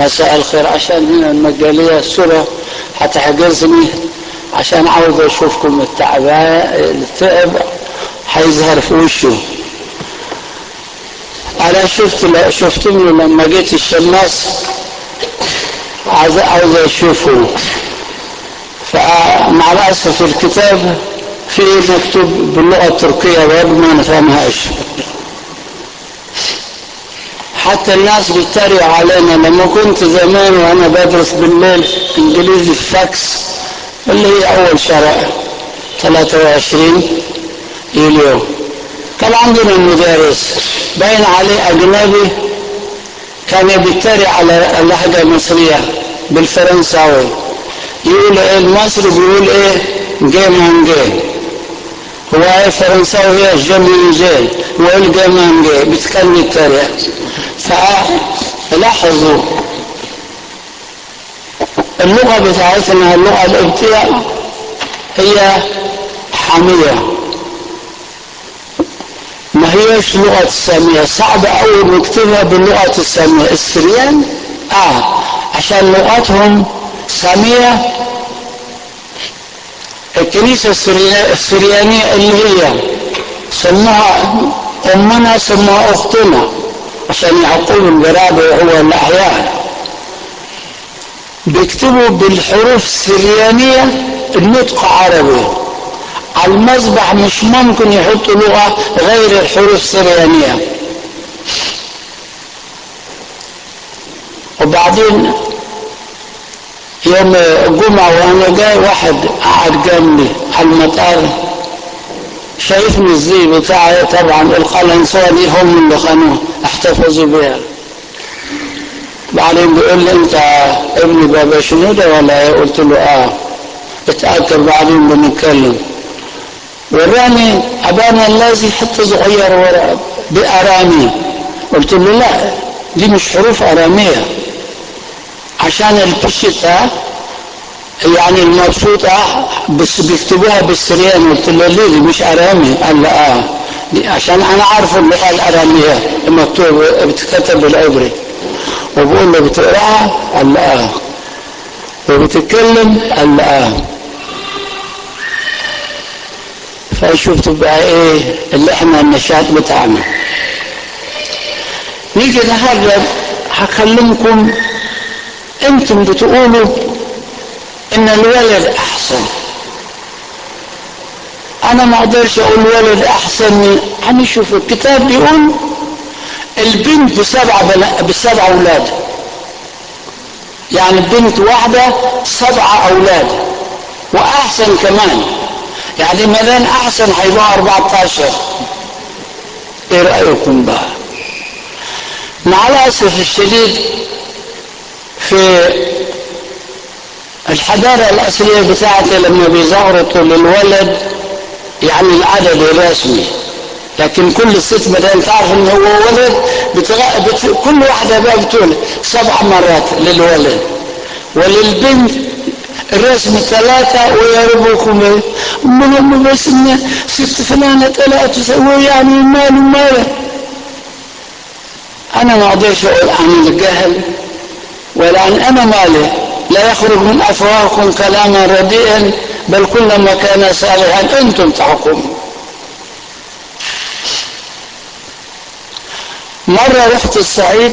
مساء الخير عشان هنا المجالية الصورة هتحجزني عشان عاوز اشوفكم التعبان التعب هيظهر في وشه انا شفت شفتني لما جيت الشماس عاوز عاوز اشوفه فمع الاسف الكتاب فيه مكتوب باللغه التركيه برضه ما نفهمهاش حتى الناس بيتريقوا علينا لما كنت زمان وانا بدرس بالليل انجليزي في فاكس اللي هي اول شرع 23 يوليو كان عندنا المدرس باين عليه اجنبي كان بيتريق على اللهجه المصريه بالفرنساوي يقول ايه المصري بيقول ايه جي مان جي هو ايه فرنساوي هي جيمين جي ويقول جي مان جي بيتكلم يتريق فلاحظوا اللغة بتاعتنا اللغة القبطية هي حامية ما هيش لغة السامية صعب أوي نكتبها باللغة السامية السريان آه عشان لغتهم سامية الكنيسة السريانية اللي هي سموها أمنا سموها أختنا عشان يعقوب الجرابة هو الأحياء بيكتبوا بالحروف السريانية النطق عربي على المذبح مش ممكن يحطوا لغة غير الحروف السريانية وبعدين يوم الجمعة وأنا جاي واحد قعد جنبي على المطار شايفني الزي بتاعي طبعا القلنسوة دي هم اللي خانوه احتفظوا بها بعدين بيقول لي انت ابن بابا شنودة ولا ايه قلت له اه اتأكد بعدين بنتكلم وراني ابانا الذي حتى صغير ورا بارامي قلت له لا دي مش حروف اراميه عشان البشتة يعني المبسوطة بس بيكتبوها بالسريان قلت له ليه دي مش ارامي قال لا اه دي عشان انا عارف اللغة الارامية المكتوب بتتكتب بالعبري وبقول له بتقراها قال لا اه وبتتكلم قال لا اه فشفت بقى ايه اللي احنا النشاط بتاعنا نيجي النهارده هكلمكم انتم بتقولوا ان الولد احسن انا ما اقدرش اقول ولد احسن انا شوف الكتاب بيقول البنت بسبعة بلا بسبع اولاد يعني بنت واحدة سبعة اولاد واحسن كمان يعني مدام احسن هيبقى 14 ايه رايكم بقى مع الاسف الشديد في الحضارة الأصلية بتاعتي لما بيزغرطوا للولد يعني العدد الرسمي لكن كل ست مدام تعرف ان هو ولد بتغ... بت... كل واحدة بقى بتقول سبع مرات للولد وللبنت الرسم ثلاثة ويا ربكم ايه هم بس ان ست فلانة ثلاثة تسوي يعني مال مال انا ما اقدرش اقول عن الجهل ولا عن انا مالي لا يخرج من افواهكم كلاما رديئا بل كل ما كان صالحا انتم تحكمون مرة رحت الصعيد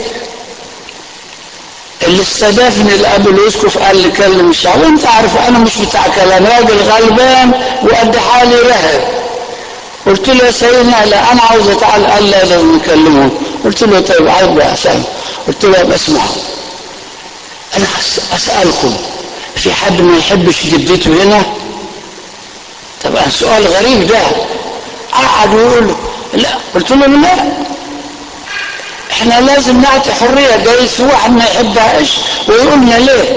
اللي استضافني الاب الاسقف قال لي كلم الشعب وانت عارف انا مش بتاع كلام راجل غلبان وقد حالي رهب قلت له يا سيدنا لا انا عاوز اتعال قال لا لازم نكلمه قلت له طيب عايز بقى اسال قلت له يبقى اسمعوا انا اسالكم في حد ما يحبش جدته هنا طبعا سؤال غريب ده قعد ويقول لا قلت له لا احنا لازم نعطي حريه جايز في واحد ما يحبهاش ويقول لنا ليه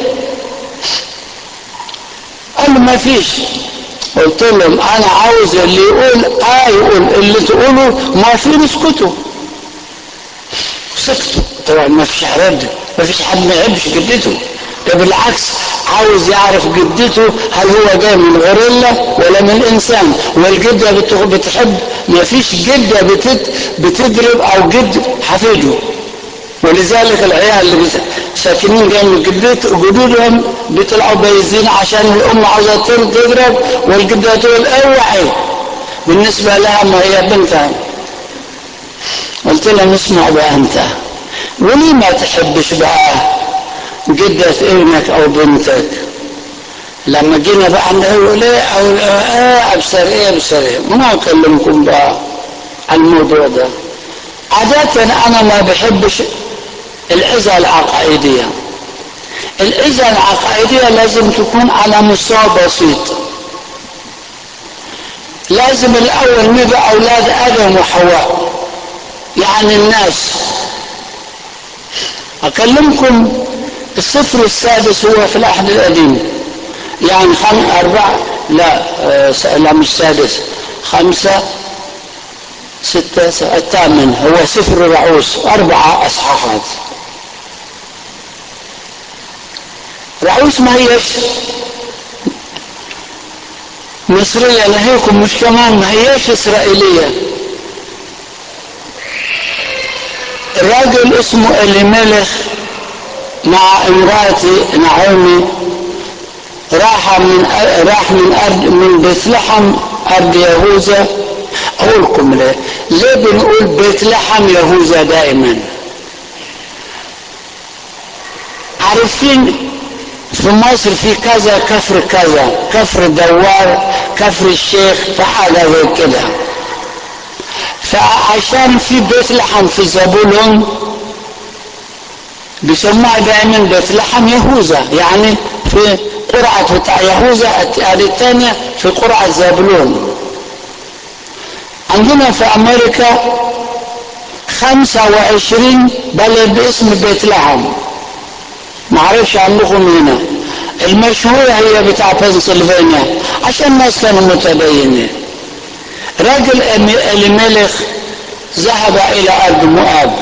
قال له ما فيش قلت لهم انا عاوز اللي يقول اه يقول اللي تقوله ما في اسكتوا سكتوا طبعا ما فيش رد ما فيش حد ما يحبش جدته ده بالعكس عاوز يعرف جدته هل هو جاي من غوريلا ولا من انسان والجده بتحب ما فيش جده بتد بتضرب او جد حفيده ولذلك العيال اللي ساكنين جنب جدود جدودهم بيطلعوا بايزين عشان الام عاوزه تضرب والجده تقول اوعي بالنسبه لها ما هي بنتها قلت لها نسمع بقى انت وليه ما تحبش بقى جدة ابنك او بنتك لما جينا بقى عندها يقول ايه او ايه ابصر ايه ابصر ايه ما اكلمكم بقى عن الموضوع ده عادة انا ما بحبش العزة العقائدية العزة العقائدية لازم تكون على مستوى بسيط لازم الاول نبقى اولاد ادم وحواء يعني الناس اكلمكم الصفر السادس هو في العهد القديم يعني خم أربعة لا آه لا مش سادس خمسة ستة الثامن هو سفر رعوس أربعة أصحاحات رعوس ما هيش مصرية نهيكم مش كمان ما هيش إسرائيلية الراجل اسمه إليميلخ مع امرأتي نعومي راح من راح من أرض من بيت لحم أرض يهوذا أقول لكم ليه؟ ليه بنقول بيت لحم يهوذا دائما؟ عارفين في مصر في كذا كفر كذا كفر دوار كفر الشيخ في حاجة زي كده فعشان في بيت لحم في زبولون بيسموها دائما بيت لحم يهوذا يعني في قرعة بتاع يهوذا هذه الثانية في قرعة زبلون عندنا في أمريكا خمسة وعشرين بلد باسم بيت لحم معرفش عندكم هنا المشهورة هي بتاع بنسلفانيا عشان الناس كانوا متدينين راجل الملك ذهب إلى أرض مؤاب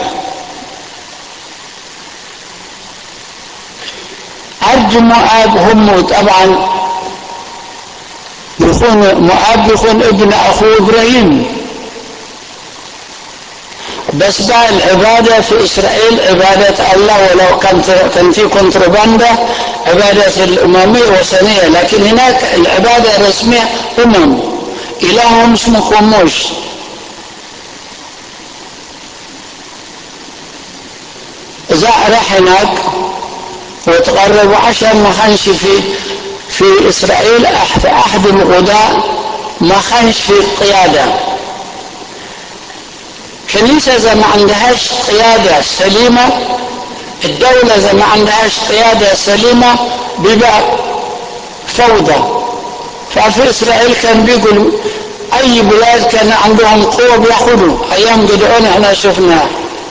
أرض مؤاب هم طبعا بيكون مؤاب بيكون ابن أخوه إبراهيم بس بقى العبادة في إسرائيل عبادة الله ولو كان كان في كونترباندا عبادة الأممية وثنية لكن هناك العبادة الرسمية أمم إلههم اسمه خموش إذا راح هناك وتقرب عشان ما خانش في في إسرائيل في أحد الغداء ما خانش في القيادة كنيسة إذا ما عندهاش قيادة سليمة الدولة إذا ما عندهاش قيادة سليمة بيبقى فوضى ففي إسرائيل كان بيقول أي بلاد كان عندهم قوة بياخدوا أيام جدعون احنا شفناها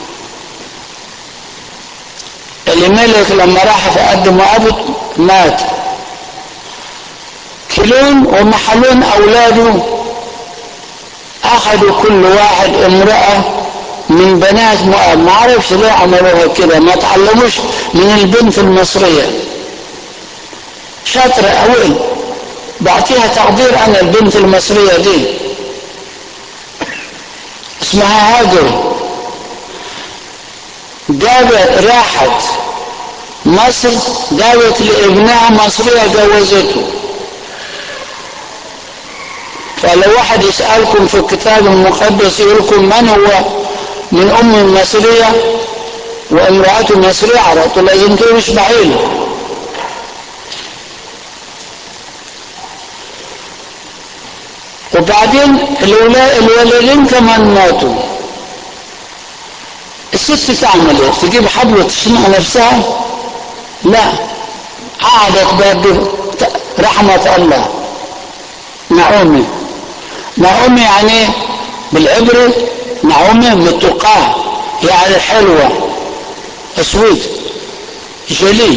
الملك لما راح في قد مؤابد مات كلون ومحلون أولاده أخذوا كل واحد امرأة من بنات مؤاب ما عرفش ليه عملوها كده ما تعلموش من البنت المصرية شاطرة أوي بعطيها تقدير أنا البنت المصرية دي اسمها هاجر جابت راحت مصر جابت لابنها مصرية جوزته فلو واحد يسألكم في الكتاب المقدس يقول لكم من هو من أم مصرية وامرأته مصرية على طول لازم تقول إسماعيل وبعدين الولدين كمان ماتوا الست تعمل ايه تجيب حبل وتشنق نفسها لا قعدت باب رحمة الله نعومي نعومي يعني بالعبري نعومي متقاه يعني حلوة سويت جلي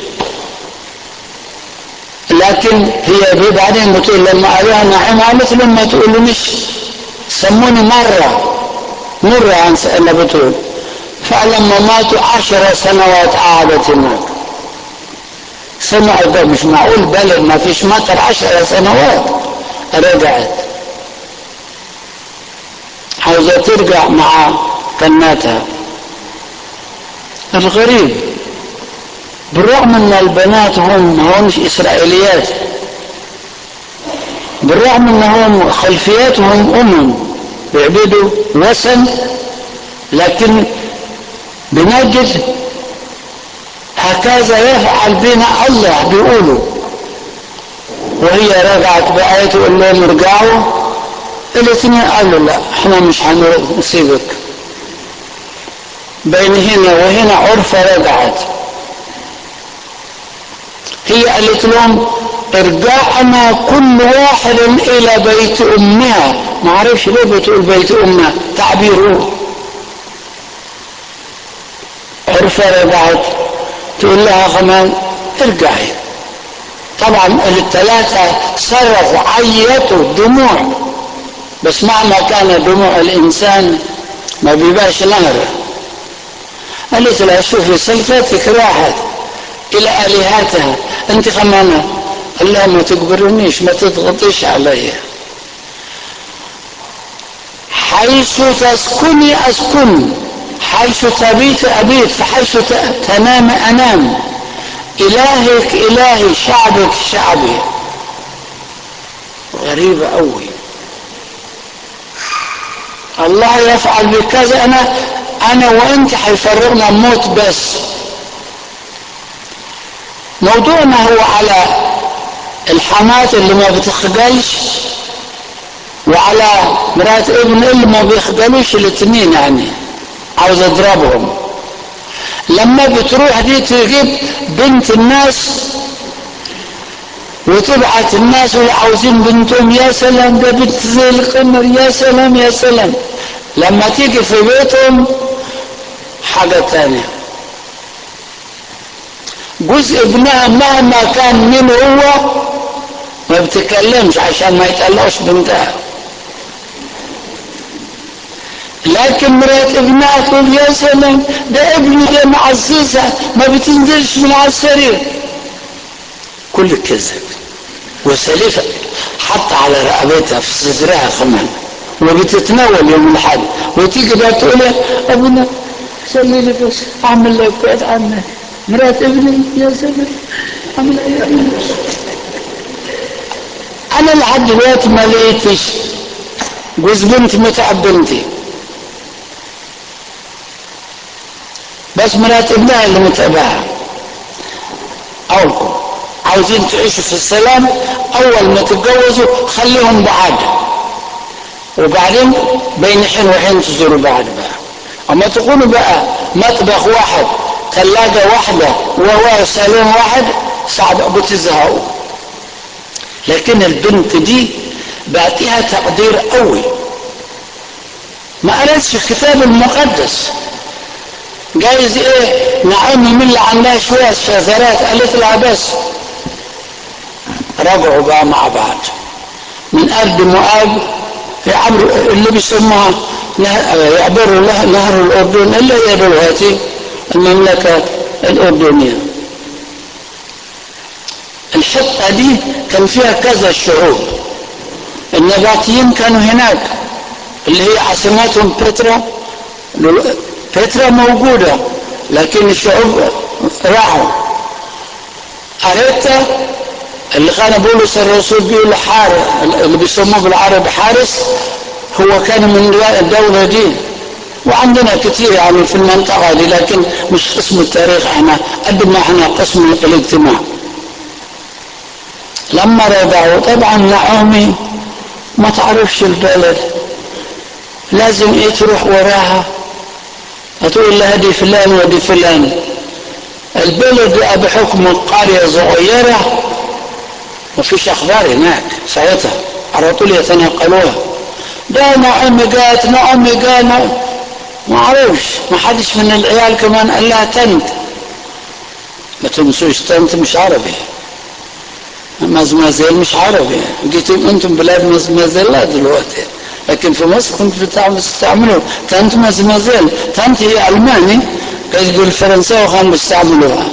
لكن هي بعدين بتقول لما عليها نعيمها مثل ما تقول مش سموني مرة مرة عن اللي بتقول فلما ماتوا عشر سنوات قعدت هناك سمعوا ده مش معقول بلد ما فيش مطر عشر سنوات رجعت عاوزة ترجع مع كناتها الغريب بالرغم ان البنات هم ما همش اسرائيليات بالرغم انهم خلفياتهم امم بيعبدوا وثن لكن بنجد هكذا يفعل بنا الله بيقولوا وهي رجعت بقى تقول لهم ارجعوا الاثنين قالوا لا احنا مش هنسيبك بين هنا وهنا عرفة رجعت هي قالت لهم ارجعنا كل واحد الى بيت امها ما عرفش ليه بتقول بيت امها تعبيره عرفة رجعت تقول لها كمان ارجعي طبعا الثلاثة صرخوا عيطوا دموع بس مهما كان دموع الإنسان ما بيبقاش نهر قالت لها شوفي سلفتك راحت إلى آلهتها أنت كمان قال لها ما تجبرنيش ما تضغطيش علي حيث تسكني أسكن حيث تبيت أبيت فحيث تنام أنام إلهك إلهي شعبك شعبي غريبة أوي الله يفعل بكذا أنا أنا وأنت حيفرقنا موت بس موضوعنا هو على الحماة اللي ما بتخجلش وعلى مرات ابن اللي ما بيخجلوش الاثنين يعني عاوز اضربهم لما بتروح دي تجيب بنت الناس وتبعت الناس واللي عاوزين بنتهم يا سلام ده بنت زي القمر يا سلام يا سلام لما تيجي في بيتهم حاجة تانية جزء ابنها مهما كان من هو ما بتتكلمش عشان ما يتقلقش بنتها لكن مرات ابنها تقول يا سلام ده ابني ده معززة ما بتنزلش من على السرير كل كذب وسلفة حتى على رقبتها في صدرها كمان وبتتناول يوم الحد وتيجي بقى تقول ابونا صلي لي بس اعمل لك بعد عنك مرات ابني يا سلام اعمل ايه انا لحد دلوقتي ما لقيتش جوز بنت متعب بنتي بس مرات ابنها اللي متابعها أو عاوزين تعيشوا في السلام أول ما تتجوزوا خليهم بعاد وبعدين بين حين وحين تزوروا بعض بقى أما تكونوا بقى مطبخ واحد ثلاجة واحدة وهو صالون واحد صعب بتزهقوا لكن البنت دي بعطيها تقدير قوي ما قرأتش الكتاب المقدس جايز ايه نعيم يمل عندها شوية شذرات قالت لها بس رجعوا بقى مع بعض من أرض مؤاب يعبروا اللي بيسموها يعبروا نهر الأردن اللي هي دلوقتي المملكة الأردنية الحتة دي كان فيها كذا شعوب النباتيين كانوا هناك اللي هي عاصمتهم بترا بترا موجودة لكن الشعوب راحوا أريتا اللي كان بولس الرسول بيقول حارس اللي بيسموه بالعربي حارس هو كان من الدولة دي وعندنا كثير يعني في المنطقة دي لكن مش قسم التاريخ احنا قد ما احنا قسم الاجتماع لما رجعوا طبعا نعومي ما تعرفش البلد لازم ايه تروح وراها هتقول لها دي فلان ودي فلان البلد بقى بحكم قرية صغيرة مفيش اخبار هناك ساعتها على طول يتنقلوها ده نعم جات نعم جات ما عرفش ما حدش من العيال كمان قال لها تنت ما تنسوش تنت مش عربي مزمازيل مش عربي جيتوا انتم بلاد مزمازيلات دلوقتي لكن في مصر كنتوا بتستعملوا تنت مزمازيل تنت هي الماني كانوا الفرنساوي كانوا بيستعملوها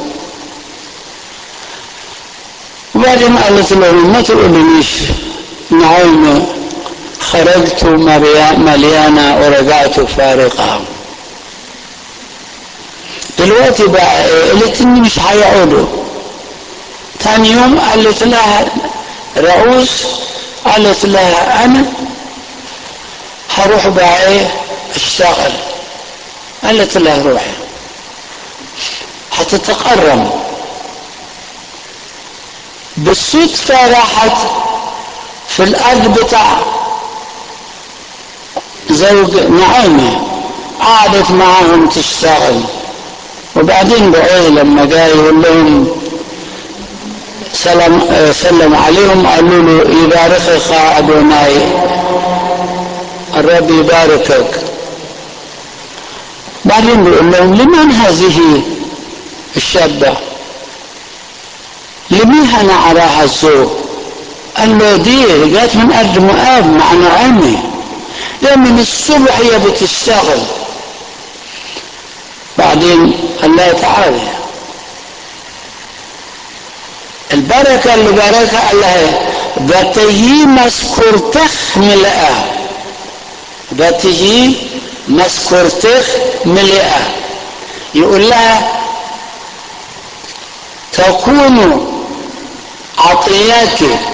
وبعدين قالت لهم ما تقولونيش نعم خرجت مليانة ورجعت فارقة دلوقتي بقى الاتنين مش هيقعدوا تاني يوم قالت لها رؤوس قالت لها انا هروح بقى ايه اشتغل قالت لها روحي هتتقرم بالصدفة راحت في الأرض بتاع زوج نعيمة قعدت معاهم تشتغل وبعدين بعوز لما جاي يقول لهم سلام سلم عليهم قالوا له يباركك أدوناي الرب يباركك بعدين بيقول لهم لمن هذه الشابة لميها أنا أراها الزوج قال له دي جات من أرض مؤاب مع نعمي ده من الصبح هي بتشتغل بعدين قال لها تعالي البركة اللي باركها قال لها بتهي مسكرتخ ملئة بتهي مسكرتخ ملئة يقول لها تكون عطياتي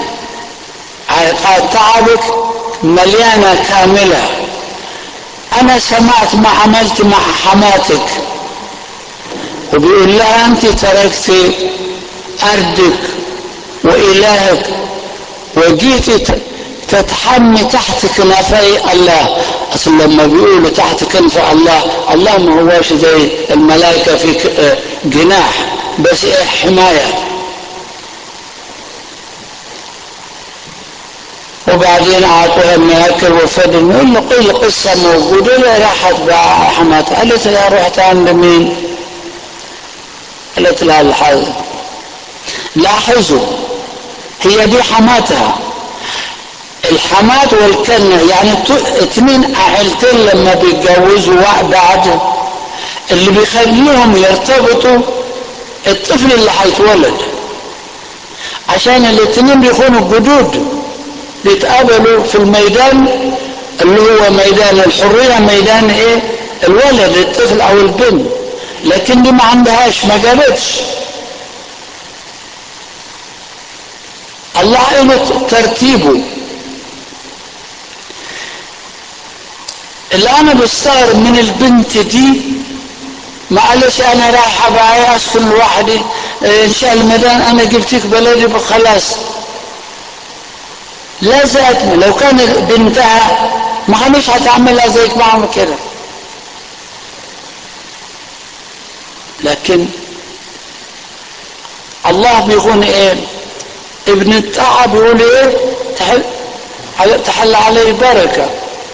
تعبك مليانة كاملة أنا سمعت ما عملت مع حماتك وبيقول لها أنت تركت أرضك وإلهك وجيت تتحمي تحت كنفي الله أصل لما بيقولوا تحت كنف الله الله ما هواش زي الملائكة في جناح بس إيه حماية وبعدين اعطوها الماكل وفضل يقول له قيل قصة موجودة لا راحت بقى حماتها قالت لها رحت عند مين قالت لها الحظ لاحظوا هي دي حماتها الحمات والكنة يعني اتنين عائلتين لما بيتجوزوا بعد اللي بيخليهم يرتبطوا الطفل اللي هيتولد عشان الاتنين بيكونوا جدود بيتقابلوا في الميدان اللي هو ميدان الحرية ميدان ايه الولد الطفل او البنت لكن دي ما عندهاش ما جابتش الله له ترتيبه اللي انا بستغرب من البنت دي معلش انا رايحه بقى اسكن لوحدي ان شاء الميدان انا جبتك بلدي خلاص لا ذاتنا لو كان بنتها ما كانش هتعملها زيك معهم كده لكن الله بيقول ايه ابن الطاعة بيقول ايه تحل, تحل عليه بركة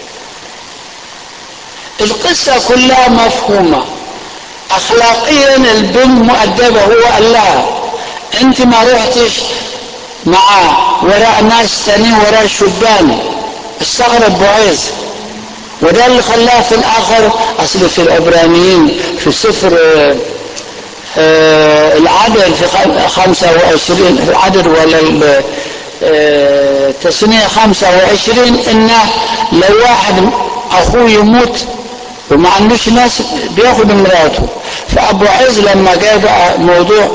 القصة كلها مفهومة اخلاقيا البنت مؤدبة هو قال لها انت ما رحتش معاه وراء ناس تانيين وراء شبان استغرب بعيز وده اللي خلاه في الاخر اصل في العبرانيين في سفر آه العدد في خمسة وعشرين في العدد ولا التسنية خمسة وعشرين انه لو واحد اخوه يموت وما عندوش ناس بياخد مراته فابو عز لما جاء بقى موضوع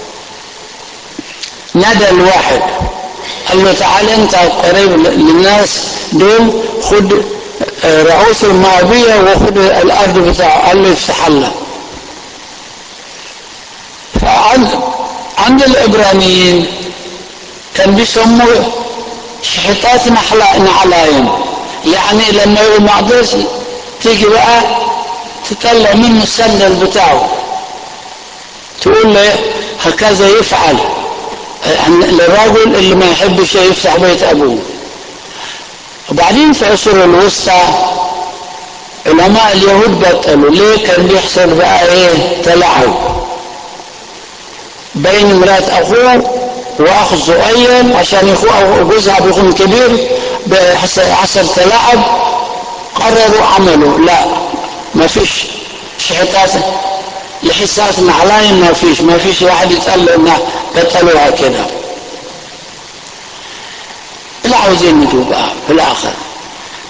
نادى الواحد قال له تعال انت قريب للناس دول خد رؤوس المعبية وخد الارض بتاعه قال له افتح الله فعند عند العبرانيين كان بيسموه شحطات نعلاين يعني لما يقول ما قدرش تيجي بقى تطلع منه السندل بتاعه تقول له هكذا يفعل للراجل اللي ما يحبش يفتح بيت ابوه وبعدين في عصر الوسطى علماء اليهود بطلوا ليه كان بيحصل بقى ايه تلاعب بين مرات اخوه واخ صغير عشان اخوه جوزها بيكون كبير حصل تلاعب قرروا عملوا لا ما فيش شحطات لحسات نعلاين ما فيش ما فيش واحد يتقال انه بطلوها كده اللي عاوزين نجوا بقى في الاخر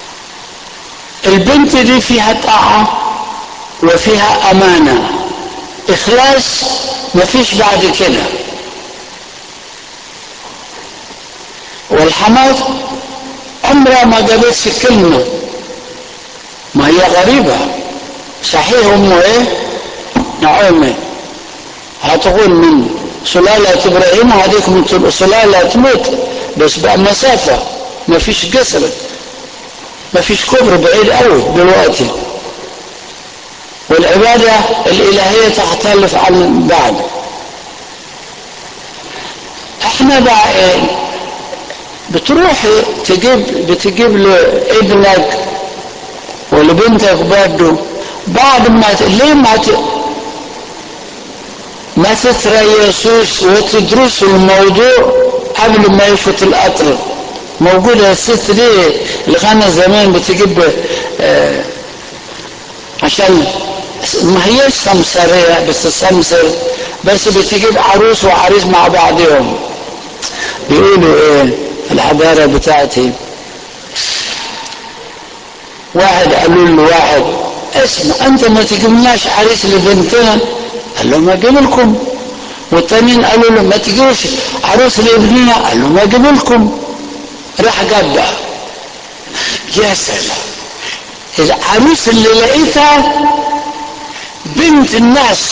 البنت دي فيها طاعة وفيها امانة اخلاص مفيش بعد كده والحماة عمرها ما جابتش كلمة ما هي غريبة صحيح امه ايه نعومي هتقول من سلالة ابراهيم هذيك من سلالة موت بس بقى مسافة ما فيش جسر ما فيش كبر بعيد قوي دلوقتي والعبادة الإلهية تختلف عن بعد احنا بقى ايه بتروح تجيب بتجيب لابنك ولبنتك برضه بعد ما ت... ليه ما ت... ما تتريسوش وتدرسوا الموضوع قبل ما يفوت القطر موجودة الست دي الغنى زمان بتجيب آه عشان ما هيش سمسرية بس سمسر بس بتجيب عروس وعريس مع بعضهم بيقولوا ايه في الحضارة بتاعتي واحد قالوا له واحد اسمع انت ما تجيبناش عريس لبنتنا قال له ما اجيب لكم والتانيين قالوا له ما تجيبش عروس لابننا قال له ما اجيب لكم راح جاب بقى يا سلام العروس اللي لقيتها بنت الناس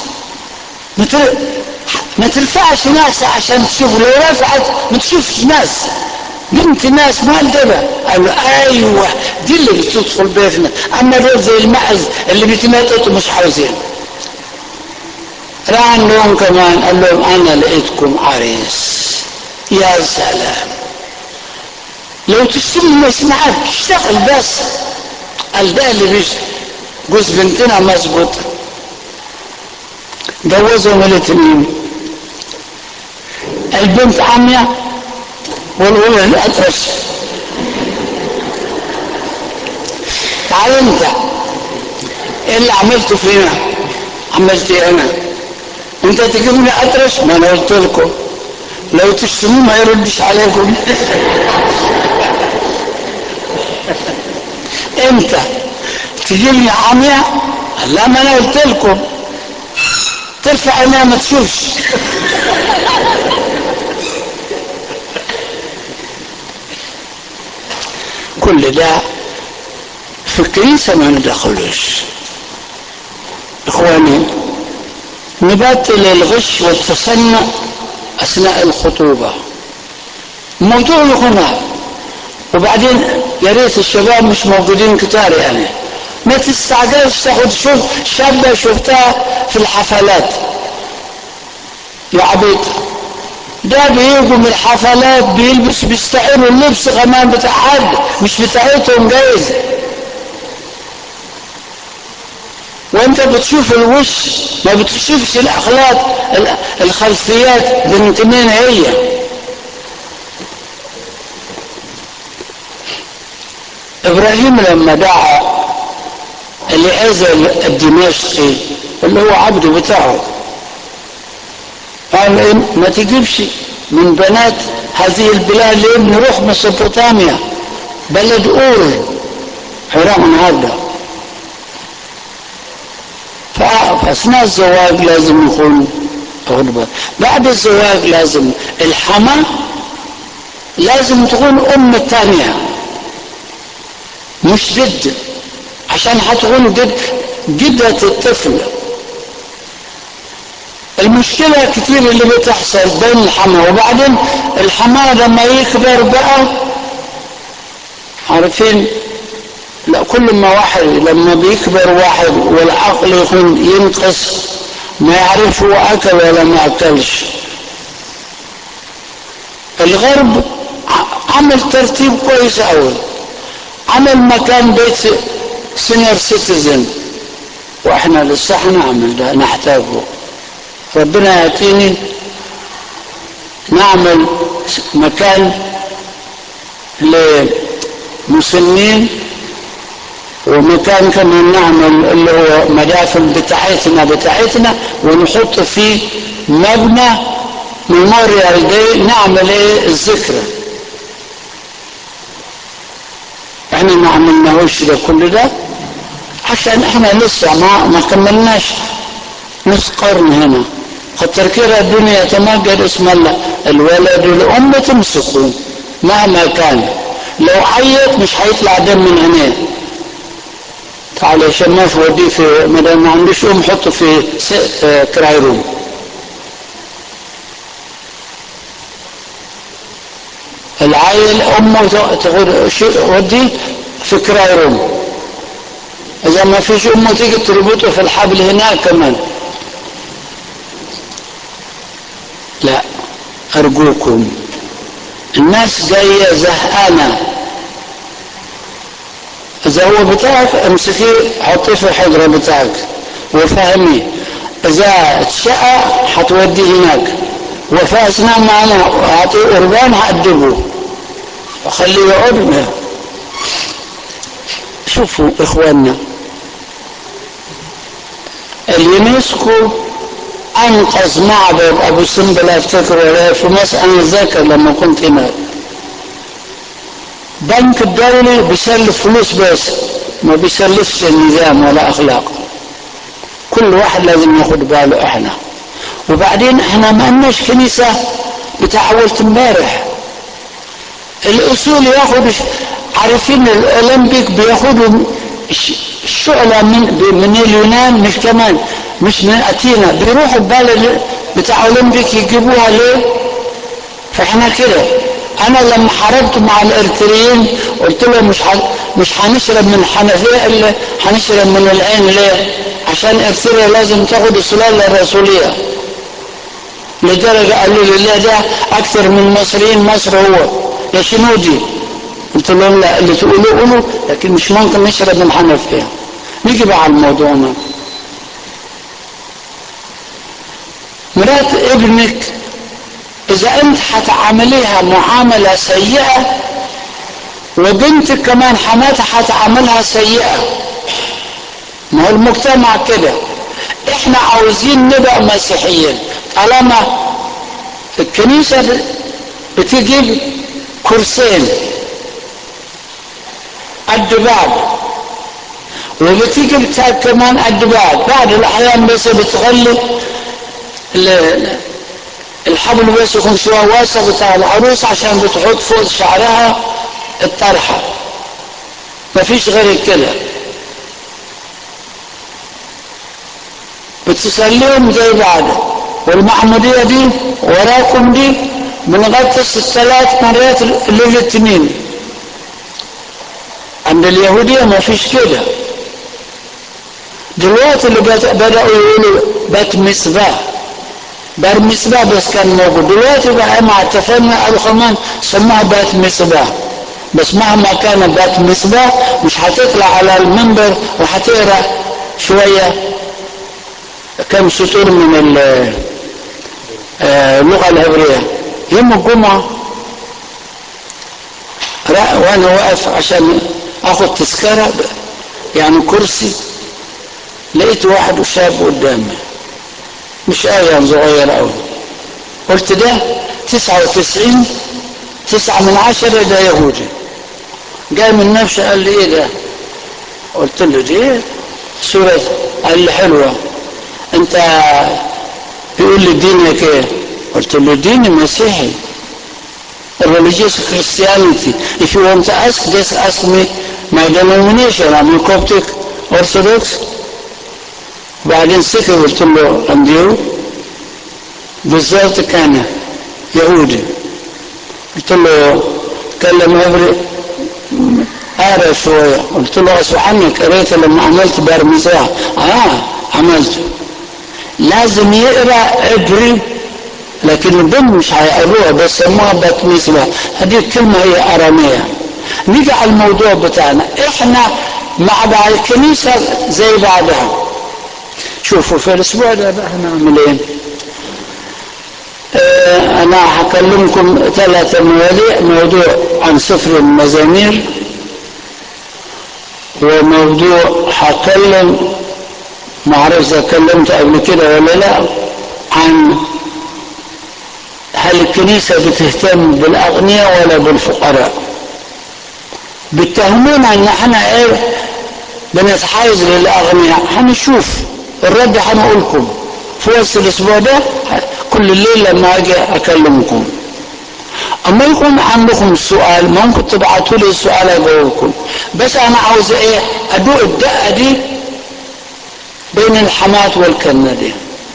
ما ترفعش ناس عشان تشوف لو رفعت ما تشوفش ناس بنت ناس ما الدبا قال له ايوه دي اللي بتدخل بيتنا اما دول زي المعز اللي بيتنططوا مش عاوزين راح لهم كمان قال لهم انا لقيتكم عريس يا سلام لو تشتم ما يسمعك اشتغل بس قال ده اللي بيش جوز بنتنا مظبوط جوزهم الاثنين البنت عمية والولد اطرش تعال انت ايه اللي عملته فينا عملت ايه انا انت تجيبني اطرش ما انا قلت لكم لو تشتموه ما يردش عليكم انت تجيبني عمية لا ما انا قلت لكم ترفع عينيها ما تشوفش كل ده في الكنيسة ما ندخلوش اخواني نبطل الغش والتصنع اثناء الخطوبة الموضوع هنا وبعدين يا ريت الشباب مش موجودين كتار يعني ما تستعجلش تاخد شوف شابة شفتها في الحفلات يا عبيط ده بيجوا من الحفلات بيلبس بيستعيروا اللبس كمان بتاع حد مش بتاعتهم جايز وانت بتشوف الوش ما بتشوفش الاخلاق الخلفيات بنت مين هي ابراهيم لما دعا اليعزر الدمشقي اللي هو عبده بتاعه قال إيه ما تجيبش من بنات هذه البلاد لابن روح ميسوبوتاميا بلد اور عراق النهارده فاثناء الزواج لازم يكون غربة بعد الزواج لازم الحما لازم تكون ام الثانيه مش جد عشان هتكون جد جدة الطفل المشكلة كتير اللي بتحصل بين الحما وبعدين الحما لما يكبر بقى عارفين لا كل ما واحد لما بيكبر واحد والعقل يكون ينقص ما يعرف هو اكل ولا ما اكلش الغرب عمل ترتيب كويس قوي عمل مكان بيت سينيور سيتيزن واحنا لسه هنعمل ده نحتاجه ربنا يعطيني نعمل مكان لمسنين ومكان كمان نعمل اللي هو مدافن بتاعتنا بتاعتنا ونحط فيه مبنى ميموريال دي نعمل ايه الذكرى احنا ما عملناهوش ده كل ده عشان احنا لسه ما ما كملناش نص قرن هنا خاطر كده الدنيا يتمجد اسم الله الولد والام تمسكه مهما كان لو عيط مش هيطلع دم من عينيه تعال يا شماف وديه في ما دام ما عندوش ام حطه في كراي روم العيل امه تقول وديه في كراي روم اذا ما فيش امه تيجي تربطه في الحبل هناك كمان لا ارجوكم الناس جايه زهقانه اذا هو بتاعك امسكيه حطيه في الحجره بتاعك وفهميه اذا اتشقى هتوديه هناك وفي اثناء معنا اعطيه قربان هأدبه وخليه يقعد شوفوا اخواننا اليونسكو انقذ معبد ابو سمبل افتكر في مصر انا ذاكر لما كنت هناك بنك الدولي بيسلف فلوس بس ما بيسلفش النظام ولا اخلاق كل واحد لازم ياخد باله احنا وبعدين احنا ما لناش كنيسه بتاع ولت امبارح الاصول ياخد عارفين الاولمبيك بياخدوا الشعلة من من اليونان مش كمان مش من اتينا بيروحوا البلد بتاع اولمبيك يجيبوها ليه فاحنا كده انا لما حاربت مع الارتريين قلت لهم مش حن... مش هنشرب من الحنفيه الا هنشرب من العين ليه عشان ارتريا لازم تاخد السلاله الرسوليه لدرجه قالوا لي لا ده اكثر من مصريين مصر هو يا شنودي قلت لهم لا اللي تقولوا قولوا لكن مش ممكن نشرب من حنفيه نيجي بقى على موضوعنا مرات ابنك اذا انت هتعامليها معامله سيئه وبنتك كمان حماتها هتعاملها سيئه ما هو المجتمع كده احنا عاوزين نبقى مسيحيين طالما الكنيسه بتجيب كرسين قد بعض وبتيجي بتاع كمان قد بعض بعض الاحيان بس بتغلي الحبل بس يكون شويه واسع بتاع العروس عشان بتحط فوق شعرها الطرحه مفيش غير كده بتسليهم زي بعض والمحموديه دي وراكم دي بنغطس الثلاث مرات الاثنين عند اليهودية ما فيش كده دلوقتي اللي بدأوا يقولوا بات مصباح بار مصباح بس كان موجود دلوقتي بقى مع التفنن قالوا كمان سموها بات مصباح بس مهما كان بات مصباح مش هتطلع على المنبر وهتقرا شويه كم سطور من اللغه العبريه يوم الجمعه وانا واقف عشان اخد تذكره يعني كرسي لقيت واحد شاب قدامي مش آية صغير أوي قلت ده تسعة وتسعين تسعة من عشرة ده يهودي جاي من نفسه قال لي ايه ده قلت له دي سورة قال لي حلوة انت بيقول لي دينك ايه قلت له ديني مسيحي religious Christianity. If you want to ask, just ask me my denomination. I'm a Coptic Orthodox. بعدين سكت قلت له and you بالظبط كان يهودي قلت له تكلم عبري قارئ شوية قلت له أسمع عنك قريت لما عملت بار مزاح اه عملته لازم يقرا عبري لكن البن مش هيقروها بس سموها بات مزبح هذه الكلمة هي أرامية نيجي على الموضوع بتاعنا احنا مع بعض الكنيسة زي بعضها شوفوا في الاسبوع ده بقى هنعمل ايه اه انا هكلمكم ثلاثة مواضيع موضوع عن سفر المزامير وموضوع هكلم ما اعرف اذا كلمت قبل كده ولا لا عن هل الكنيسة بتهتم بالاغنياء ولا بالفقراء بيتهمونا ان احنا ايه بنتحيز للاغنياء هنشوف الرد هنقول لكم في وسط الاسبوع ده كل الليل لما اجي اكلمكم اما يكون عندكم سؤال ممكن تبعتوا لي السؤال اجاوبكم بس انا عاوز ايه ادوق الدقه دي بين الحماة والكنة دي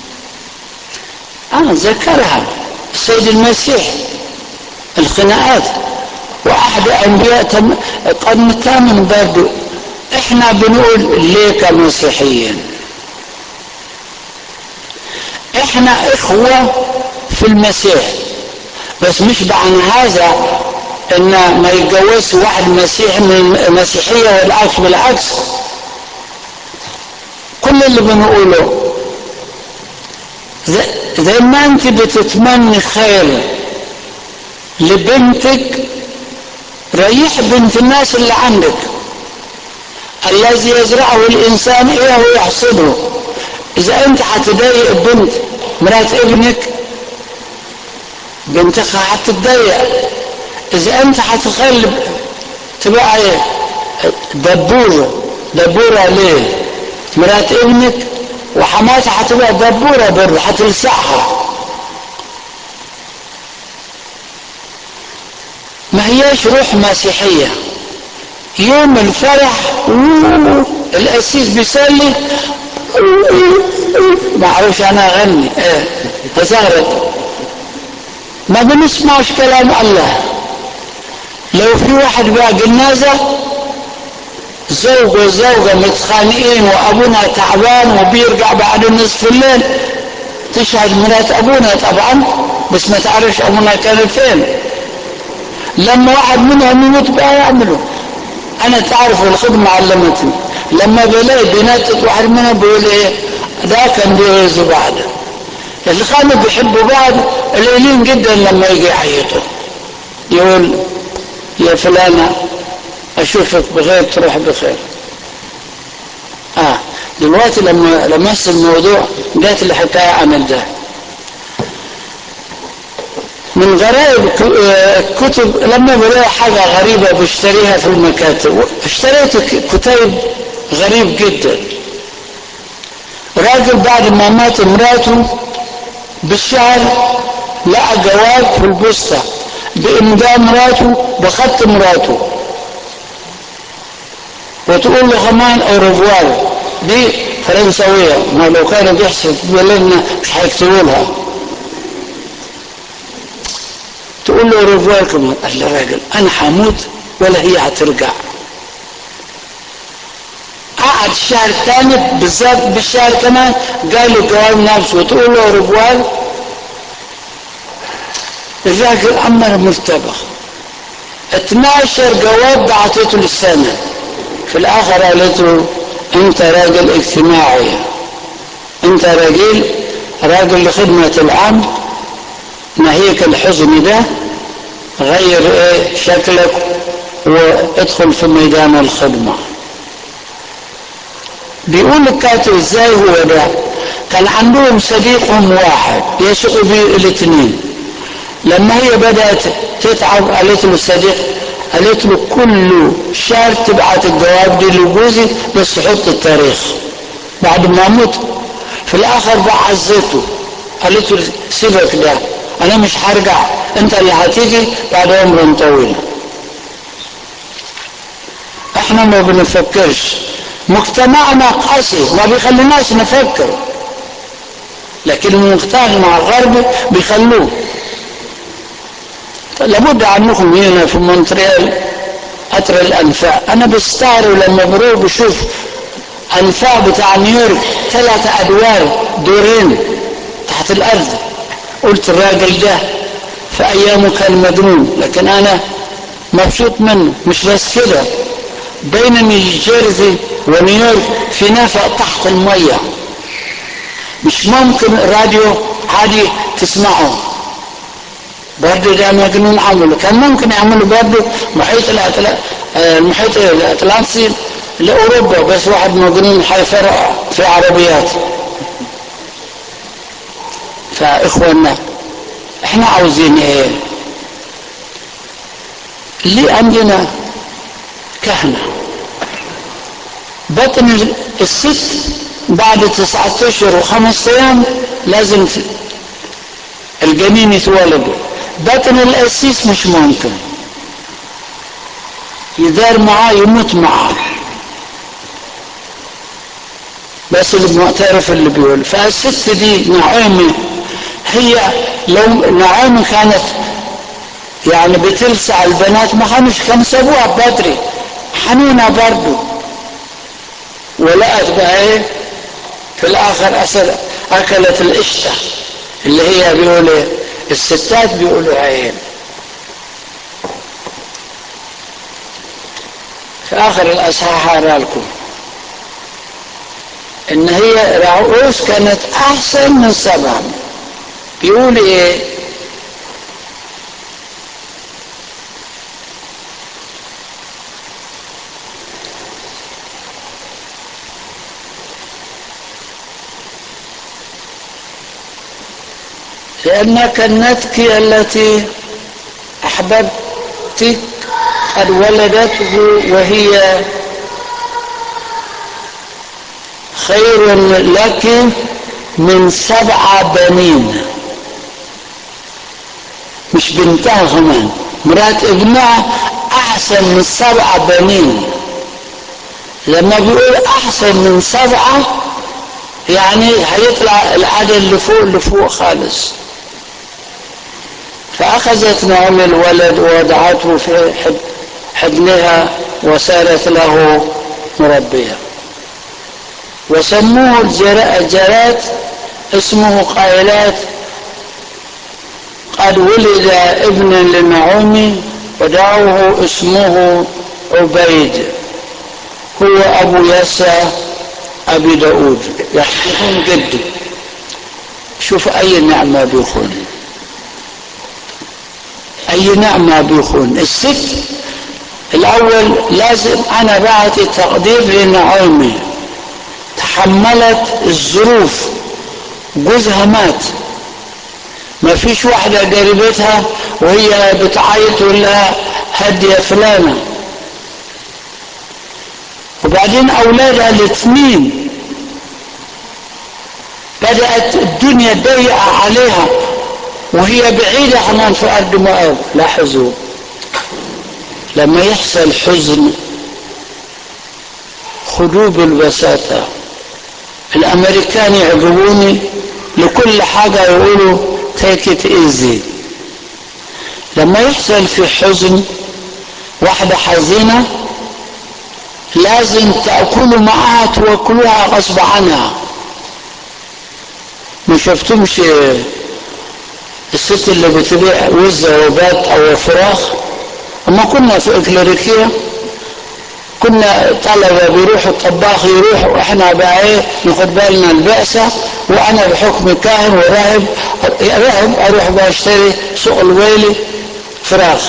انا ذكرها السيد المسيح الخناقات واحد انبياء تم قرن الثامن برضه احنا بنقول ليه كمسيحيين احنا اخوة في المسيح بس مش معنى هذا ان ما يتجوزش واحد مسيحي من المسيحية والعكس بالعكس كل اللي بنقوله زي ما انت بتتمني خير لبنتك ريح بنت الناس اللي عندك الذي يزرعه الانسان ايه هو يحصده اذا انت هتضايق بنت مرات ابنك بنتك هتتضايق اذا انت هتخلي تبقى ايه دبوره دبوره ليه مرات ابنك وحماتها هتبقى دبوره برضه هتلسعها ما هياش روح مسيحيه يوم الفرح القسيس بيصلي ما اعرفش انا اغني ايه تزغرت ما بنسمعش كلام الله لو في واحد بقى جنازة زوج وزوجة متخانقين وابونا تعبان وبيرجع بعد نصف الليل تشهد مرات ابونا طبعا بس ما تعرفش ابونا كان فين لما واحد منهم يموت بقى يعملوا انا تعرف الخدمة علمتني لما بلاقي بنات واحد منهم بيقول ايه ده كان بيغيظوا بعض اللي كانوا بيحبوا بعض قليلين جدا لما يجي يعيطوا يقول يا فلانة اشوفك بخير تروح بخير اه دلوقتي لما لمست الموضوع جات لي حكاية عن ده من غرائب الكتب لما بلاقي حاجة غريبة بشتريها في المكاتب اشتريت كتيب غريب جدا راجل بعد ما مات مراته بالشهر لقى جواب في البوسطة بإمضاء مراته بخط مراته وتقول له كمان أوروفوار دي فرنسوية ما لو كانوا بيحسب بلدنا مش هيكتبوا لها تقول له أوروفوار كمان قال له راجل أنا هموت ولا هي هترجع قعد الشهر الثاني بالذات بالشهر كمان قال له جواب نفسه وتقول له أوروفوار الراجل عمر مرتبخ 12 جواب بعثته للسنة في الآخر قالت له أنت راجل اجتماعي أنت راجل راجل لخدمة العام ناهيك الحزن ده غير ايه شكلك وادخل في ميدان الخدمة بيقول الكاتب ازاي هو ده كان عندهم صديقهم واحد يسوق بيه الاثنين لما هي بدأت تتعب قالت له الصديق قالت له كل شهر تبعت الجواب دي لجوزي بس حط التاريخ بعد ما اموت في الاخر بقى عزته قالت له سيبك ده انا مش هرجع انت اللي هتيجي بعد عمر طويل احنا ما بنفكرش مجتمعنا قاسي ما بيخليناش نفكر لكن المجتمع الغربي بيخلوه لابد عنكم هنا في مونتريال قطر الانفاق انا بستغرب لما بروح بشوف انفاق بتاع نيويورك ثلاثة ادوار دورين تحت الارض قلت الراجل ده في ايامه كان مجنون لكن انا مبسوط منه مش بس كده بين نيوجيرسي ونيويورك في نفق تحت المية مش ممكن راديو عادي تسمعه برضه ده مجنون عمله كان ممكن يعملوا برضه محيط الأتلا... المحيط الأطلنطي لأوروبا بس واحد مجنون هيفرع في عربيات فإخوانا احنا عاوزين ايه ليه عندنا كهنة بطن الست بعد تسعة اشهر وخمس ايام لازم الجنين يتولد بطن القسيس مش ممكن يدار معاه يموت معاه بس المعترف اللي بيقول فالست دي نعيمة هي لو نعيمة كانت يعني بتلسع البنات ما كانوش كانوا سابوها بدري حنونة برضه ولقت بقى ايه في الاخر أسر اكلت القشطة اللي هي بيقولوا الستات بيقولوا عين في اخر الاصحاح هقرا لكم ان هي رعوس كانت احسن من سبع بيقول ايه لأنك النتك التي أحببتك قد ولدته وهي خير لك من سبع بنين مش بنتها كمان مرات ابنها احسن من سبع بنين لما بيقول احسن من سبعة يعني هيطلع العدد اللي فوق اللي فوق خالص فأخذت نعم الولد ووضعته في حضنها وصارت له مربية وسموه الجرات اسمه قائلات قد ولد ابن لنعومي ودعوه اسمه عبيد هو أبو يسى أبي داود يحكيهم جده شوف أي نعمة بيخون أي نعمة بيخون الست الأول لازم أنا بعطي تقدير لنعومي تحملت الظروف جوزها مات ما فيش واحدة قريبتها وهي بتعيط ولا هدية فلانة وبعدين أولادها الاثنين بدأت الدنيا ضيقة عليها وهي بعيدة عن في أرض مؤاب لاحظوا لما يحصل حزن خذوه بالبساطة الأمريكان يعجبوني لكل حاجة يقولوا take it easy لما يحصل في حزن واحدة حزينة لازم تأكلوا معها توكلوها غصب عنها ما شفتمش الست اللي بتبيع وز وبات او فراخ اما كنا في اكليريكيا كنا طلبة بيروحوا الطباخ يروح واحنا بقى ايه ناخد بالنا البعثة وانا بحكم كاهن وراهب راهب اروح بقى اشتري سوق الويلي فراخ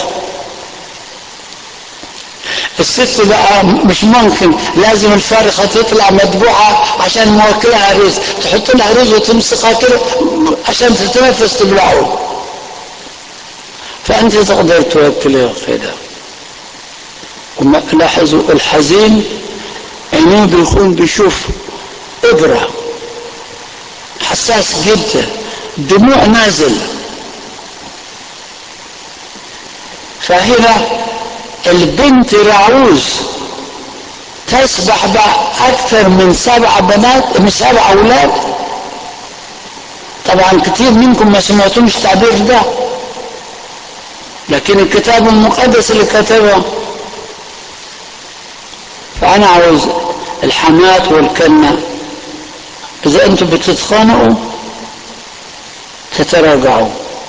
الست بقى مش ممكن لازم الفرخة تطلع مدبوحة عشان موكلها رز تحط لها رز وتمسكها كده عشان تتنفس تبلعه فأنت تقدر توكلها كده لاحظوا الحزين عينيه بيكون بيشوف إبرة حساس جدا دموع نازل فهنا البنت رعوز تسبح بقى أكثر من سبع بنات من سبع أولاد طبعا كتير منكم ما سمعتوش التعبير ده لكن الكتاب المقدس اللي كتبه فأنا عاوز الحماة والكنة إذا أنتم بتتخانقوا تتراجعوا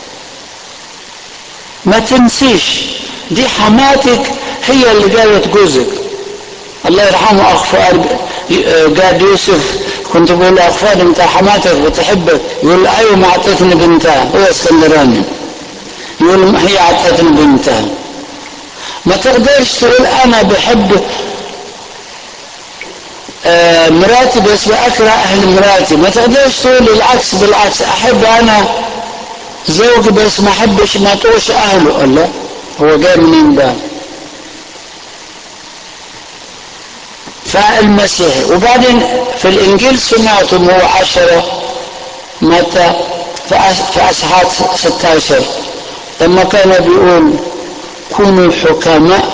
ما تنسيش دي حماتك هي اللي جابت جوزك الله يرحمه اخ فؤاد قاد يوسف كنت بقول له اخ فؤاد انت حماتك بتحبك يقول ايوه ما اعطتني بنتها هو اسكندراني يقول هي اعطتني بنتها ما تقدرش تقول انا بحب آه مراتي بس بأكره أهل مراتي ما تقدرش تقول العكس بالعكس أحب أنا زوجي بس ما أحبش ما تقولش أهله الله هو جاي منين ده فالمسيح وبعدين في الإنجيل سمعتم هو عشرة متى في أصحاب 16 لما كان بيقول كونوا حكماء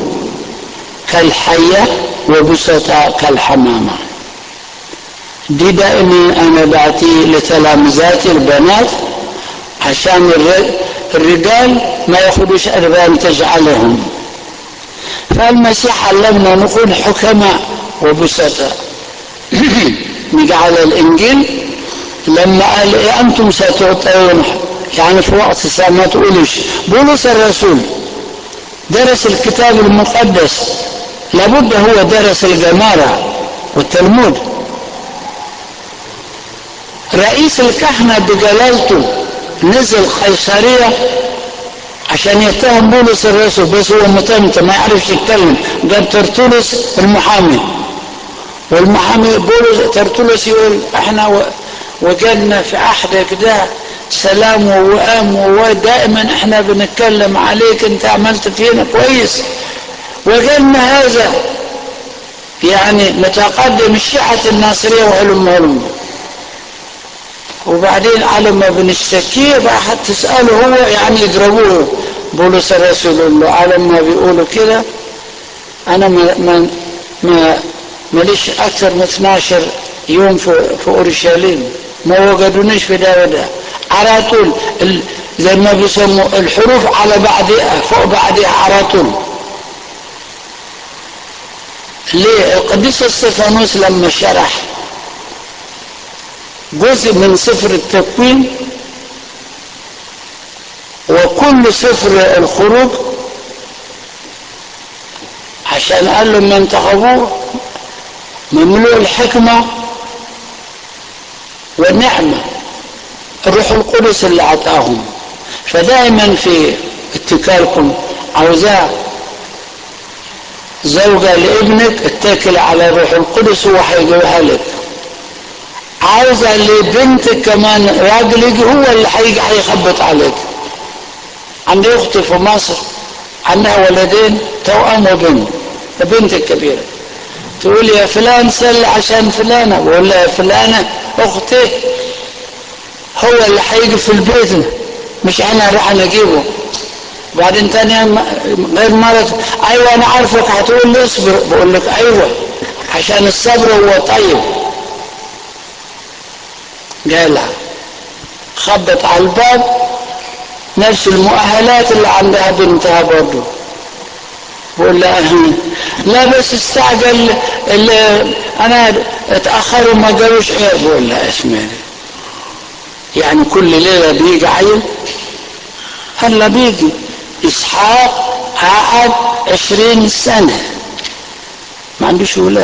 كالحية وبسطاء كالحمامة دي دائما أنا بعطيه لتلامذاتي البنات عشان الرجال ما ياخدوش أدفانتج عليهم فالمسيح علمنا نكون حكماء وبسطاء نيجي على الإنجيل لما قال إيه أنتم ستعطون يعني في وقت الساعة ما تقولش بولس الرسول درس الكتاب المقدس لابد هو درس الجمارة والتلمود رئيس الكهنة بجلالته نزل قيصرية عشان يتهم بولس الرسول بس هو متمتم ما يعرفش يتكلم جاب ترتولس المحامي والمحامي بولس ترتولس يقول احنا وجدنا في عهدك ده سلام ووئام ودائما احنا بنتكلم عليك انت عملت فينا كويس وجدنا هذا يعني متقدم الشيعة الناصرية وعلم علم وبعدين على ما بنشتكيه بقى تسأله هو يعني يضربوه بولس الرسول يقول له على ما بيقولوا كده انا ما ما ما ماليش اكثر من 12 يوم في, في اورشليم ما وجدونيش في ده وده على طول زي ما بيسموا الحروف على بعضها فوق بعضها على طول ليه القديس استفانوس لما شرح جزء من سفر التكوين وكل سفر الخروج عشان قال لهم من تخافوه مملوء الحكمة والنعمة الروح القدس اللي عطاهم فدائما في اتكالكم عاوزاه زوجة لابنك اتكل على الروح القدس هو هيجيبها لك عاوزة لبنتك كمان راجل يجي هو اللي هيجي هيخبط عليك عندي اختي في مصر عندها ولدين توأم وبنت بنت الكبيرة تقول يا فلان سل عشان فلانة بقول لها يا فلانة اختي هو اللي هيجي في البيت مش انا اروح انا اجيبه بعدين تاني غير مرة ايوه انا عارفك هتقول لي اصبر بقول لك ايوه عشان الصبر هو طيب جالها خبط على الباب نفس المؤهلات اللي عندها بنتها برضه بقول لها لا بس استعجل اللي انا اتاخروا ما جالوش ايه بقول لها اسمعي يعني كل ليله بيجي عيل هلا بيجي اسحاق قعد عشرين سنه ما عندوش ولاد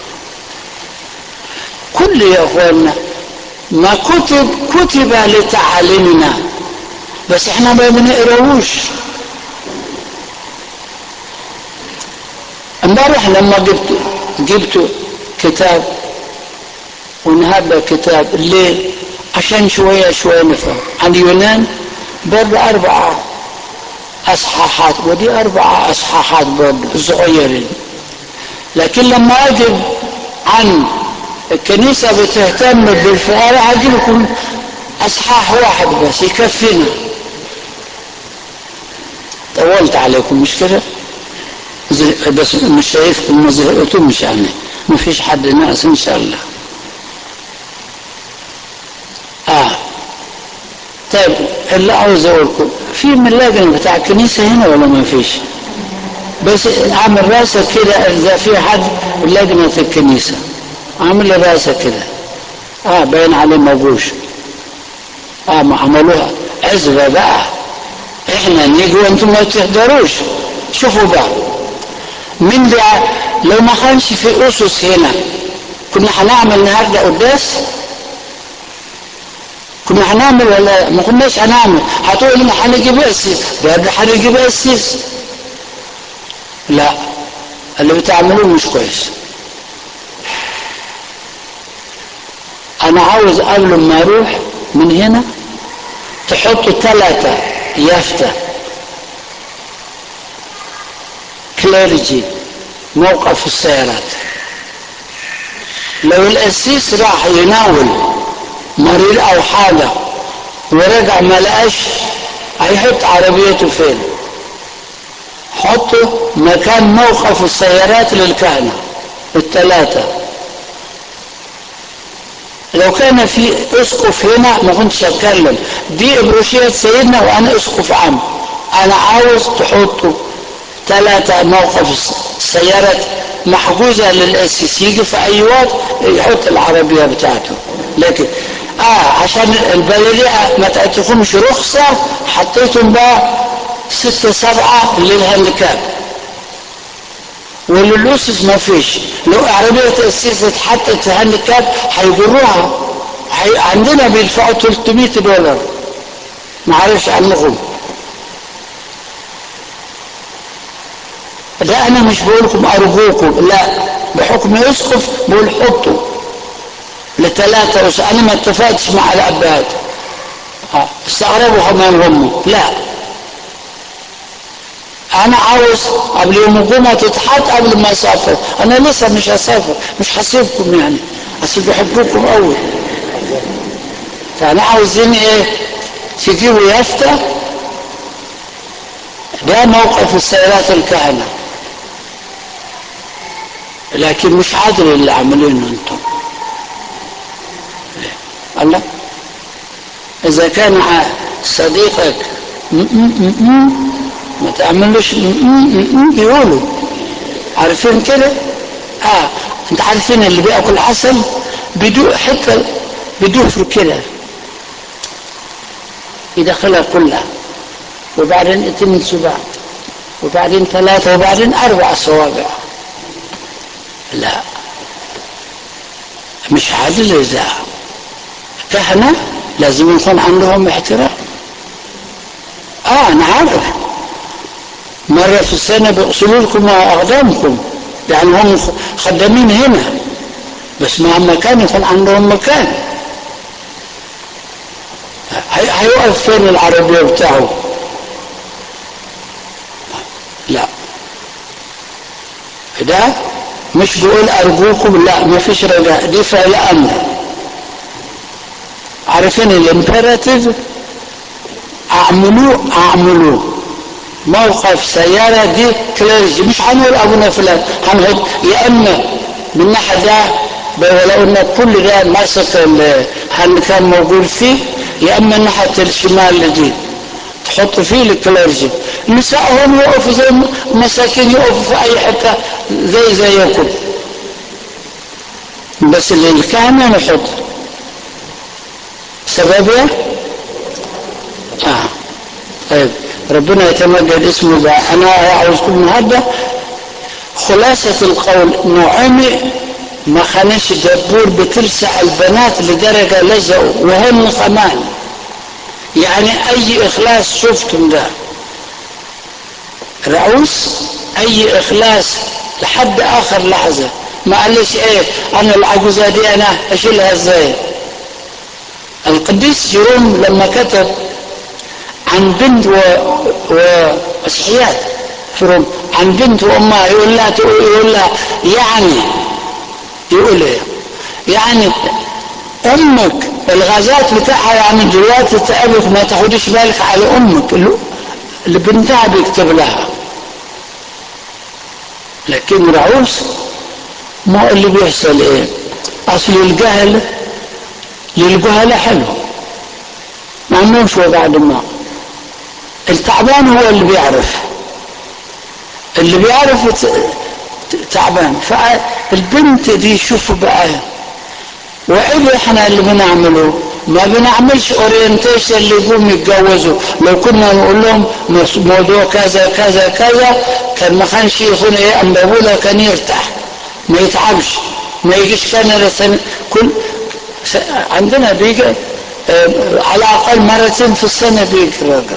كل يا اخوانا ما كتب كتب لتعليمنا بس احنا ما بنقراوش امبارح لما جبت جبت كتاب ونهب كتاب ليه عشان شوية شوية نفهم عن اليونان برضه أربعة أصحاحات ودي أربعة أصحاحات برضه صغيرين لكن لما أجب عن الكنيسة بتهتم بالفقراء هجيب لكم أصحاح واحد بس يكفينا طولت عليكم مش كده بس مش شايفكم ما زهقتمش يعني ما فيش حد ناقص ان شاء الله اه طيب اللي عاوز اقولكم في من اللجنه بتاع الكنيسه هنا ولا ما فيش بس اعمل راسك كده اذا في حد من لجنه الكنيسه اعمل راسك كده اه باين عليه موجوش اه ما عملوها عزبه بقى احنا نيجي وانتم ما تحضروش شوفوا بقى من ده لو ما كانش في اسس هنا كنا هنعمل النهارده قداس كنا هنعمل ولا ما كناش هنعمل هتقول لنا هنجيب اسس برضه هنجيب اسس لا اللي بتعملوه مش كويس انا عاوز قبل ما اروح من هنا تحطوا ثلاثة يافطة كليرجي موقف السيارات لو القسيس راح يناول مريض او حاجة ورجع ما لقاش هيحط عربيته فين حطه مكان موقف السيارات للكهنة الثلاثة لو كان في اسقف هنا ما كنتش اتكلم دي ابروشية سيدنا وانا اسقف عام انا عاوز تحطوا ثلاثة موقف السيارات محجوزة للأسيس يجي في أي وقت يحط العربية بتاعته لكن آه عشان البلدية ما تعطيكمش رخصة حطيتم بقى ستة سبعة للهانديكاب وللأسس ما فيش لو عربية تأسيس اتحطت في هانديكاب هيجروها حي... عندنا بيدفعوا 300 دولار ما عارفش عنهم ده انا مش بقول لكم ارجوكم لا بحكم اسقف بقول حطوا لثلاثة وس... انا ما اتفقتش مع الابات استغربوا كمان هم لا انا عاوز قبل يوم الجمعة تتحط قبل ما اسافر انا لسه مش هسافر مش هسيبكم يعني اصل بحبكم قوي فانا عاوزين ايه تجيبوا يافطة ده موقف السيارات الكهنه لكن مش عادل اللي عاملينه انتم الله اذا كان صديقك ما تعملوش يقولوا عارفين كده اه انت عارفين اللي بياكل عسل بدو حتى بدوفر كده يدخلها كلها وبعدين اتنين سباع وبعدين ثلاثة وبعدين أربع صوابع لا مش عادل إذا كهنة لازم يكون عندهم احترام اه انا عارف مرة في السنة بيغسلوا لكم أقدامكم يعني هم خدامين هنا بس مع مكان يكون عندهم مكان هيوقف فين العربية بتاعه لا ده مش بقول أرجوكم لا ما فيش رجاء دي فعل أمر عارفين الامبيراتيف اعملوه اعملوه موقف سيارة دي كليرجي مش هنقول ابونا فلان هنقول يا اما من ناحية ده ولو ان كل ده مسك اللي كان موجود فيه يا اما ناحية الشمال دي تحط فيه الكليرجي النساء هم يقفوا زي مساكين يقفوا في اي حتة زي زيكم بس اللي الكهنة نحط سبب ايه؟ اه طيب ربنا يتمجد اسمه بقى انا عاوزكم النهارده خلاصة القول نعمي ما خانش دبور بتلسع البنات لدرجة لزقوا وهم كمان يعني اي اخلاص شفتم ده رؤوس اي اخلاص لحد اخر لحظة ما قالش ايه انا العجوزة دي انا اشيلها ازاي القديس جيروم لما كتب عن بنت و... ومسيحيات فروم عن بنت وامها يقول لها يقول لها يعني يقول ايه يعني امك الغازات بتاعها يعني دلوقتي تقابلك ما تاخدش بالك على امك اللي بنتها بيكتب لها لكن رعوس ما اللي بيحصل ايه اصل الجهل للجهل حلو ما عندهمش بعد ما التعبان هو اللي بيعرف اللي بيعرف تعبان فالبنت دي شوفوا بقى وعيب احنا اللي بنعمله ما بنعملش اورينتيشن اللي يقوم يتجوزوا لو كنا نقول لهم موضوع كذا كذا كذا كان ما كانش يكون ايه امبابولا كان يرتاح ما يتعبش ما يجيش كندا سنة كل عندنا بيجي على الاقل مرتين في السنه بيجي راجل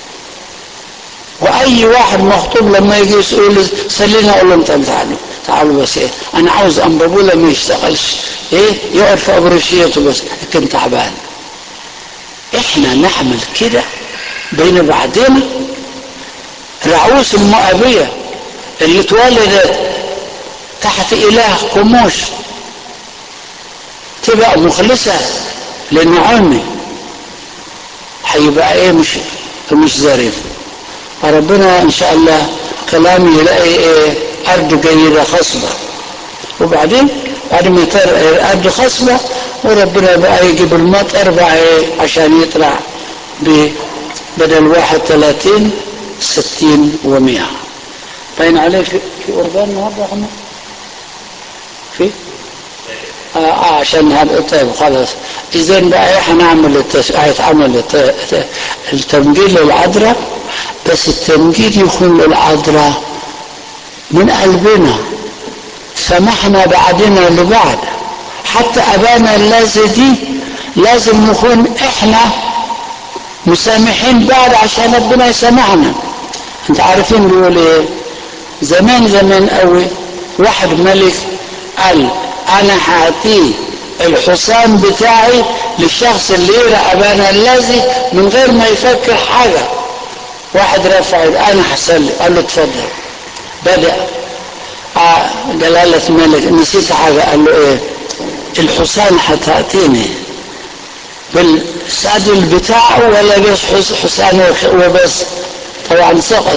واي واحد مخطوب لما يجي يقول لي سلينا اقول لهم تعالوا تعالوا بس ايه انا عاوز امبابولا ما يشتغلش ايه يقعد في ابروشيته بس كان تعبان احنا نعمل كده بين بعضنا رعوس المؤبية اللي اتولدت تحت اله قموش تبقى مخلصة لانه عمي هيبقى ايه مش مش ظريف فربنا ان شاء الله كلامي يلاقي ايه ارض جيده خصبه وبعدين بعد ما يطير الارض خصبه وربنا بقى يجيب المطر بقى ايه عشان يطلع بدل واحد ثلاثين ستين ومئة باين عليه في, في أردن النهارده يا محمد؟ في؟ آه, آه عشان هذا طيب خلاص إذا بقى هنعمل التس... هيتعمل الت... التمجيد للعذراء بس التمجيد يكون للعذراء من قلبنا سمحنا بعدنا لبعض حتى أبانا الذي دي لازم نكون إحنا مسامحين بعض عشان ربنا يسامحنا انت عارفين بيقول ايه زمان زمان قوي واحد ملك قال انا هعطيه الحصان بتاعي للشخص اللي يرى ابانا الذي من غير ما يفكر حاجه واحد رفع انا هسلم قال له اتفضل بدا آه جلالة الملك نسيت حاجة قال له ايه الحصان هتعطيني بالسادل بتاعه ولا بس حصان وبس طبعا سقط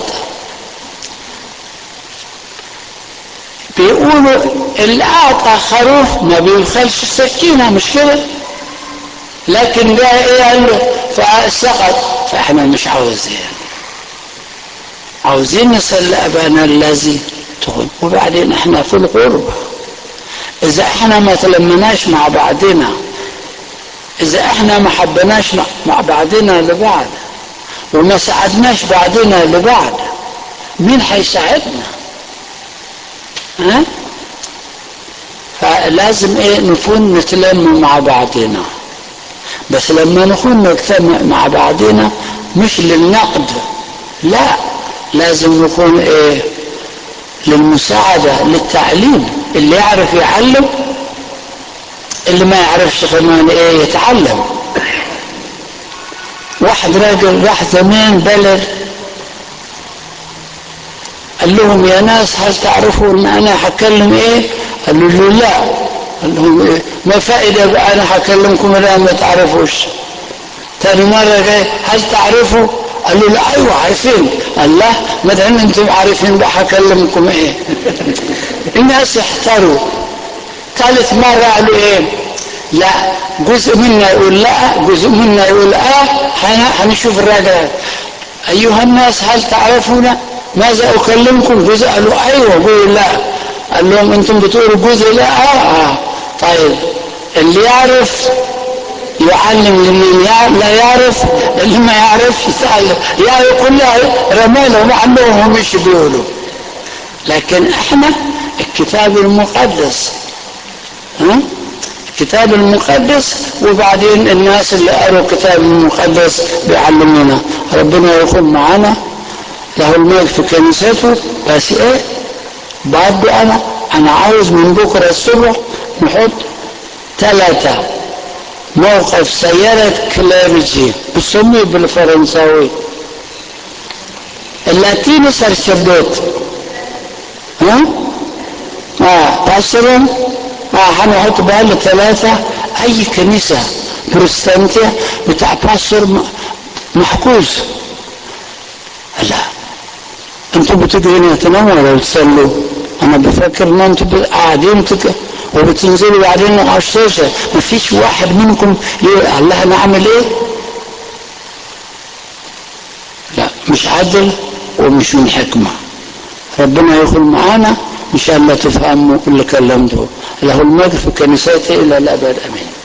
بيقولوا اللي اعطى خروف ما بيدخلش سكينه مش كده لكن ده ايه قال له فسقط فاحنا مش عاوزين عاوزين نصل ابانا الذي تقول وبعدين احنا في الغربه اذا احنا ما تلمناش مع بعضنا اذا احنا ما حبناش مع بعضنا لبعض وما ساعدناش بعضنا لبعض مين هيساعدنا ها فلازم ايه نكون نتلم مع بعضنا بس لما نكون نجتمع مع بعضنا مش للنقد لا لازم نكون ايه للمساعدة للتعليم اللي يعرف يعلم اللي ما يعرفش كمان ايه يتعلم واحد راجل راح زمان بلد قال لهم يا ناس هل تعرفوا ان انا هتكلم ايه قالوا له لا قال لهم ايه ما فائده بقى انا هكلمكم الان ما تعرفوش تاني مرة جاي هل تعرفوا قالوا لا ايوه عارفين قال لا ما دام انتم عارفين بقى هكلمكم ايه الناس احتروا ثالث مرة قالوا ايه لا جزء منا يقول لا جزء منا يقول اه هنشوف الراجل ايها الناس هل تعرفون ماذا اكلمكم جزء قالوا ايوه قولوا لا قال لهم انتم بتقولوا جزء لا اه اه طيب اللي يعرف يعلم لمن لا يعرف اللي ما يعرفش يسأل يعني كلها رماله مع انهم مش بيقولوا لكن احنا الكتاب المقدس ها الكتاب المقدس وبعدين الناس اللي قروا الكتاب المقدس بيعلمونا ربنا يكون معنا له الملك في كنيسته بس ايه برضه انا انا عاوز من بكره الصبح نحط ثلاثه موقف سيارة كلاريجي بسميه بالفرنساوي اللاتيني سرشبوت ها؟ اه باسرن اه هنحط بقى ثلاثة اي كنيسة بروتستانتية بتاع باسر محجوز لا انتوا بتجوا هنا تناموا ولا بتصلوا؟ انا بفكر ان انتوا قاعدين تك... وبتنزلوا بعدين على الشاشه مفيش واحد منكم يقول الله انا اعمل ايه؟ لا مش عدل ومش من حكمه ربنا يدخل معانا ان شاء الله تفهموا اللي كلمته له المجد في كنيسته الى الابد امين